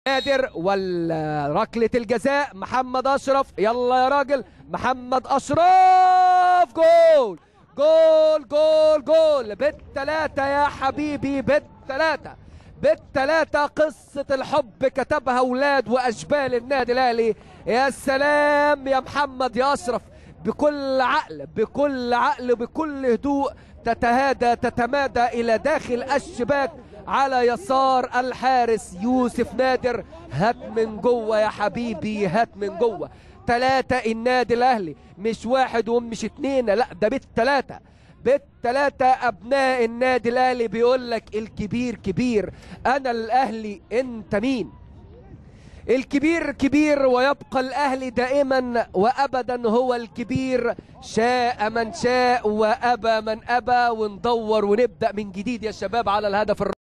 نادر والركلة الجزاء محمد أشرف يلا يا راجل محمد أشرف جول جول جول جول بالثلاثة يا حبيبي بالثلاثة بالثلاثة قصة الحب كتبها أولاد وأشبال النادي الأهلي يا سلام يا محمد يا أشرف بكل عقل بكل عقل بكل هدوء تتهادى تتمادى إلى داخل الشباك على يسار الحارس يوسف نادر هات من جوه يا حبيبي هات من جوه ثلاثة النادي الأهلي مش واحد ومش اتنين لا ده بالثلاثة بالثلاثة أبناء النادي الأهلي بيقول لك الكبير كبير أنا الأهلي أنت مين الكبير كبير ويبقى الأهلي دائما وأبدا هو الكبير شاء من شاء وأبى من أبى وندور ونبدأ من جديد يا شباب على الهدف الر...